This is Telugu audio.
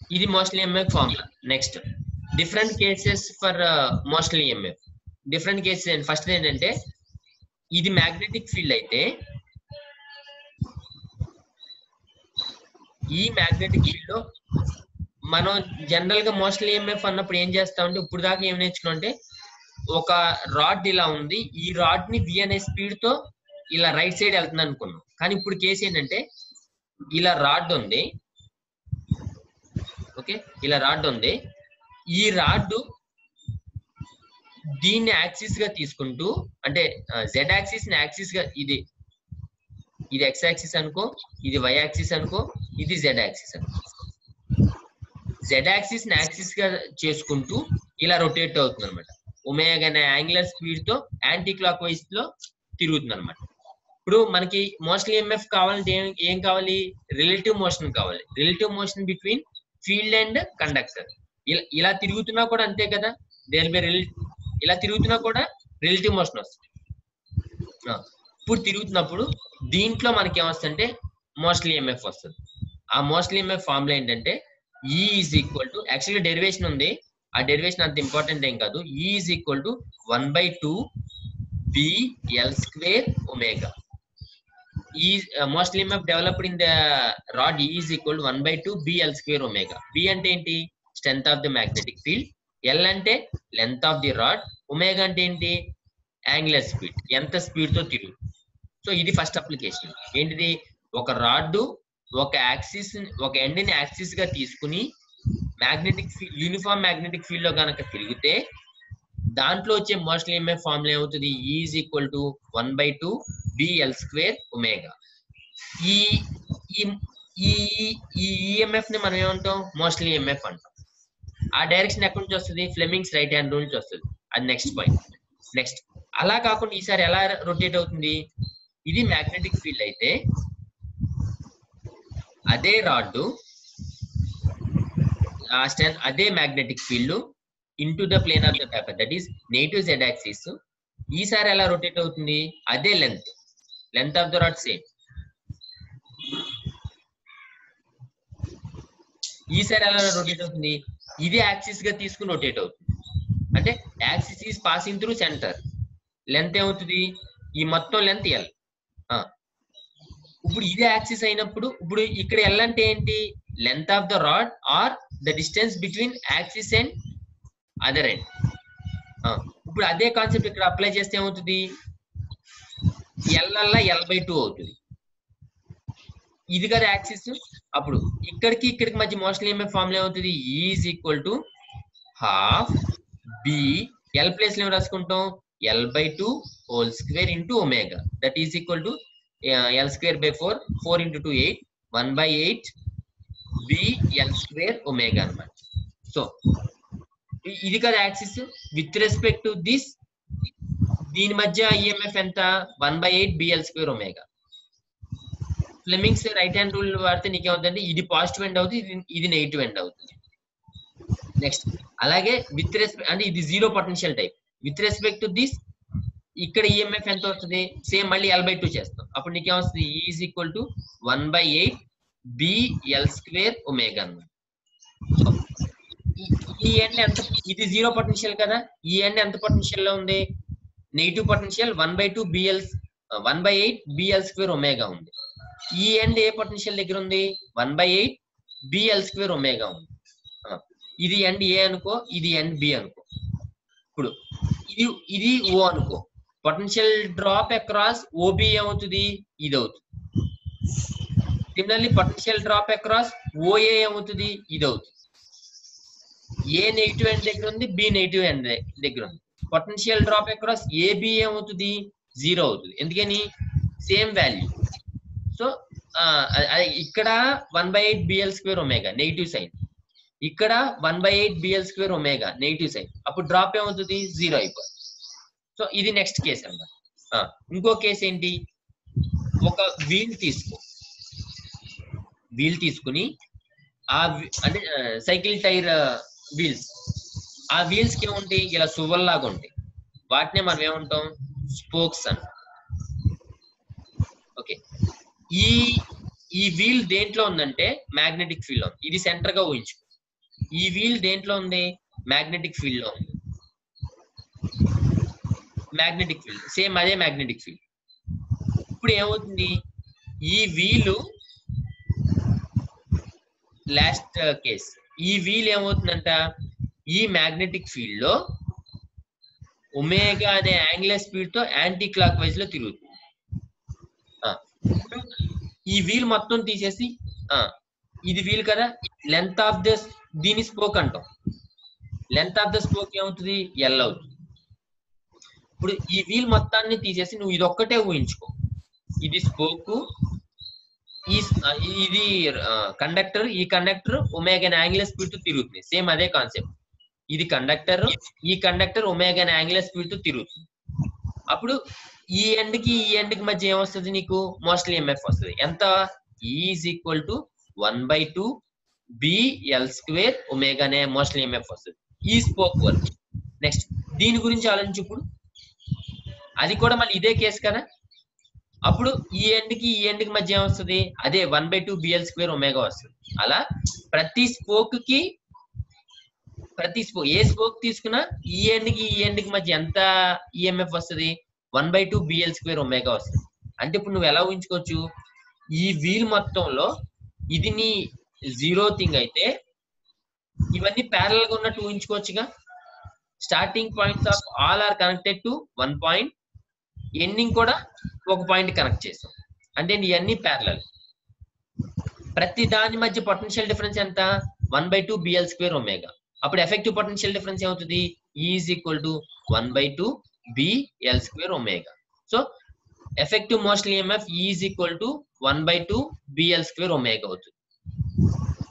ఇది motional EMF formula next different cases for motional EMF different cases first ఏంటంటే ఇది మ్యాగ్నెటిక్ ఫీల్డ్ అయితే ఈ మ్యాగ్నెటిక్ ఫీల్డ్ లో మనం జనరల్ గా మోస్ట్లీ ఎంఎఫ్ అన్నప్పుడు ఏం చేస్తామంటే ఇప్పుడు దాకా ఏం నేర్చుకున్నాం అంటే ఒక రాడ్ ఇలా ఉంది ఈ రాడ్ ని వి అనే స్పీడ్ తో ఇలా రైట్ సైడ్ వెళ్తుంది అనుకున్నాం కానీ ఇప్పుడు కేసు ఏంటంటే ఇలా రాడ్ ఉంది ఓకే ఇలా రాడ్ ఉంది ఈ రాడ్ దీన్ని యాక్సిస్ గా తీసుకుంటూ అంటే జెడ్ యాక్సిస్ ని యాక్సిస్ గా ఇది ఇది ఎక్స్ యాక్సిస్ అనుకో ఇది వై యాక్సిస్ అనుకో ఇది జెడ్ యాక్సిస్ అనుకో జెడ్ యాక్సిస్ ని యాక్సిస్ గా చేసుకుంటూ ఇలా రొటేట్ అవుతుంది అనమాట ఒమేగా అనే యాంగులర్ స్పీడ్ తో యాంటీ క్లాక్ వైజ్ లో తిరుగుతుంది అనమాట ఇప్పుడు మనకి మోస్ట్లీ ఎంఎఫ్ కావాలంటే ఏం ఏం కావాలి రిలేటివ్ మోషన్ కావాలి relative motion between field and conductor ఇలా ఇలా తిరుగుతున్నా కూడా అంతే కదా దేర్ బై రిల్ ఇలా తిరుగుతున్నా కూడా రిలేటివ్ మోషన్ వస్తుంది ఆ, ఇప్పుడు తిరుగుతున్నప్పుడు దీంట్లో మనకి ఏమొస్తుందంటే మోస్ట్లీ ఎంఎఫ్ వస్తుంది ఆ మోస్ట్లీ ఎంఎఫ్ ఫార్ములా ఏంటంటే ఈ ఈజ్ ఈక్వల్ టు యాక్చువల్గా డెరివేషన్ ఉంది ఆ డెరివేషన్ అంత ఇంపార్టెంట్ ఏం కాదు E is equal to one by two B L square omega ఈ motional EMF developed in the rod E is equal one by two B L square omega B అంటే ఏంటి strength of the magnetic field L అంటే length of the rod omega అంటే ఏంటి యాంగులర్ స్పీడ్ ఎంత స్పీడ్ తో తిరుగు సో ఇది ఫస్ట్ అప్లికేషన్ ఏంటిది ఒక రాడ్ ఒక యాక్సిస్ ఒక ఎండ్ ని యాక్సిస్ గా తీసుకుని magnetic field uniform magnetic field లో కనుక తిరిగితే దాంట్లో వచ్చే మోస్ట్లీ ఎంఎఫ్ ఫార్ములా ఏమవుతుంది is equal to one by two BL square omega E E- E ఈ ఈఎంఎఫ్ ని మనం ఏమంటాం మోస్ట్లీ ఎంఎఫ్ అంటాం ఆ డైరెక్షన్ ఎక్కడి నుంచి వస్తుంది ఫ్లెమింగ్స్ రైట్ హ్యాండ్ రూల్ నుంచి వస్తుంది అది నెక్స్ట్ పాయింట్ నెక్స్ట్ అలా కాకుండా ఈసారి ఎలా రొటేట్ అవుతుంది ఇది మ్యాగ్నెటిక్ ఫీల్డ్ అయితే అదే రాడ్ ఆ స్టెన్ అదే magnetic field into the plane of the paper that is negative Z axis ఈసారి ఎలా రొటేట్ అవుతుంది అదే length length of the rod same ఈసారి ఎలా రొటేట్ అవుతుంది ఇది యాక్సిస్ గా తీసుకుని రొటేట్ అవుతుంది అంటే axis is passing through centre length ఏమవుతుంది ఈ మొత్తం లెంత్ ఎల్ ఇప్పుడు ఇది యాక్సిస్ అయినప్పుడు ఇప్పుడు ఇక్కడ ఎల్ అంటే ఏంటి length of the rod or the distance between axis and other end ఇప్పుడు అదే కాన్సెప్ట్ ఇక్కడ అప్లై చేస్తే ఏమవుతుంది ఎల్ అల్లా ఎల్ బై టూ అవుతుంది ఇది కదా యాక్సిస్ అప్పుడు ఇక్కడికి ఇక్కడికి మధ్య మోస్ట్లీ ఏమే ఫార్ములా ఏమవుతుంది is equal to half B L place లో ఏం రాసుకుంటాం L by two whole square into omega that is equal to L square by four four into two eight one by eight B L square omega అనమాట సో ఇది కదా axis with respect to this దీని మధ్య ఈఎంఎఫ్ ఎంత one by eight BL square omega Fleming's right hand rule వాడితే నీకేమవుతుంది ఇది పాజిటివ్ ఎండ్ అవుతుంది ఇది ఇది నెగిటివ్ ఎండ్ అవుతుంది నెక్స్ట్ అలాగే విత్ రెస్పెక్ట్ అంటే ఇది zero potential type with respect to this ఇక్కడ ఈఎంఎఫ్ ఎంత వస్తుంది సేమ్ మళ్ళీ ఎల్ బై టూ చేస్తాం అప్పుడు నీకేమొస్తుంది is equal to one by eight BL square omega అన్నమాట సో ఈ ఎండ్ ఎంత ఇది జీరో పొటెన్షియల్ కదా ఈ ఎండ్ ఎంత పొటెన్షియల్ లో ఉంది negative potential one by two BL one by eight BL square omega ఉంది ఈ ఎండ్ ఏ పొటెన్షియల్ దగ్గర ఉంది one by eight BL square omega ఉంది ఆ, ఇది ఎండ్ ఏ అనుకో ఇది ఎండ్ బి అనుకో ఇప్పుడు ఇది ఇది ఓ అనుకో పొటెన్షియల్ డ్రాప్ అక్రాస్ ఓబి ఏమవుతుంది ఇది అవుతుంది similarly potential drop across OA ఏమవుతుంది ఇది అవుతుంది ఏ నెగిటివ్ ఎండ్ దగ్గర ఉంది బి నెగిటివ్ ఎండ్ దగ్గర ఉంది పొటెన్షియల్ డ్రాప్ అక్రాస్ ఏబి ఏమవుతుంది జీరో అవుతుంది ఎందుకని సేమ్ వాల్యూ సో ఇక్కడ one by eight BL square omega negative sign ఇక్కడ one by eight BL square omega negative sign అప్పుడు డ్రాప్ ఏమవుతుంది జీరో అయిపోతుంది సో ఇది నెక్స్ట్ కేసు అన్నమాట ఆ, ఇంకో కేసు ఏంటి ఒక వీల్ తీసుకో వీల్ తీసుకుని ఆ వి- అంటే సైకిల్ టైర్ వీల్స్ ఆ వీల్స్ కి ఏముంటాయి ఇలా సువ్వల్లాగా ఉంటాయి వాటినే మనం ఏమంటాం స్పోక్స్ అంట ఓకే ఈ ఈ వీల్ దేంట్లో ఉందంటే మ్యాగ్నెటిక్ ఫీల్డ్ ఉంది ఇది సెంటర్ గా ఊహించుకో ఈ వీల్ దేంట్లో ఉంది మ్యాగ్నెటిక్ ఫీల్డ్ లో ఉంది మ్యాగ్నెటిక్ ఫీల్డ్ సేమ్ అదే మ్యాగ్నెటిక్ ఫీల్డ్ ఇప్పుడు ఏమవుతుంది ఈ వీలు లాస్ట్ కేస్ ఈ వీల్ ఏమవుతుందంట ఈ మ్యాగ్నెటిక్ ఫీల్డ్ లో ఒమేగా అనే యాంగులర్ స్పీడ్ తో యాంటీ క్లాక్ వైజ్ లో తిరుగుతుంది ఆ, ఇప్పుడు ఈ వీల్ మొత్తం తీసేసి ఆ, ఇది వీల్ కదా లెంత్ ఆఫ్ ద దీని స్పోక్ అంటాం లెంత్ ఆఫ్ ద స్పోక్ ఏమవుతుంది ఎల్ అవుతుంది ఇప్పుడు ఈ వీల్ మొత్తాన్ని తీసేసి నువ్వు ఇది ఒక్కటే ఊహించుకో ఇది స్పోక్ ఈ ఆ, ఇది కండక్టర్ ఈ కండక్టర్ ఒమేగా యాంగులర్ స్పీడ్ తో తిరుగుతుంది సేమ్ అదే కాన్సెప్ట్ ఇది కండక్టర్ ఈ కండక్టర్ ఒమేగా యాంగులర్ స్పీడ్ తో తిరుగుతుంది అప్పుడు ఈ ఎండ్ కి ఈ ఎండ్ కి మధ్య ఏమొస్తుంది నీకు మోస్ట్లీ ఎంఎఫ్ వస్తుంది ఎంత is equal to one by two BL square omega అనే మోస్ట్లీ ఎంఎఫ్ వస్తుంది ఈ స్పోక్ వర్క్ నెక్స్ట్ దీని గురించి ఆలోచించు ఇప్పుడు అది కూడా మళ్ళీ ఇదే కేసు కదా అప్పుడు ఈ ఎండ్ కి ఈ ఎండ్ కి మధ్య ఏమొస్తుంది అదే one by two BL square omega వస్తుంది అలా ప్రతి స్పోక్ కి ప్రతి స్పోక్ ఏ స్పోక్ తీసుకున్నా ఈ ఎండ్ కి ఈ ఎండ్ కి మధ్య ఎంత ఈఎంఎఫ్ వస్తుంది one by two BL square omega వస్తుంది అంటే ఇప్పుడు నువ్వు ఎలా ఊహించుకోవచ్చు ఈ వీల్ మొత్తంలో ఇది నీ జీరో థింగ్ అయితే ఇవన్నీ ప్యారల్ గా ఉన్నట్టు ఊహించుకోవచ్చుగా starting points of all are connected to one point ending కూడా ఒక పాయింట్ కనెక్ట్ చేసాం అంటే ఇవన్నీ ప్యారలల్ ప్రతి దాని మధ్య పొటెన్షియల్ డిఫరెన్స్ ఎంత one by two BL square omega అప్పుడు ఎఫెక్టివ్ పొటెన్షియల్ డిఫరెన్స్ ఏమవుతుంది is equal to one by two BL square omega so effective motional EMF is equal to one by two BL square omega అవుతుంది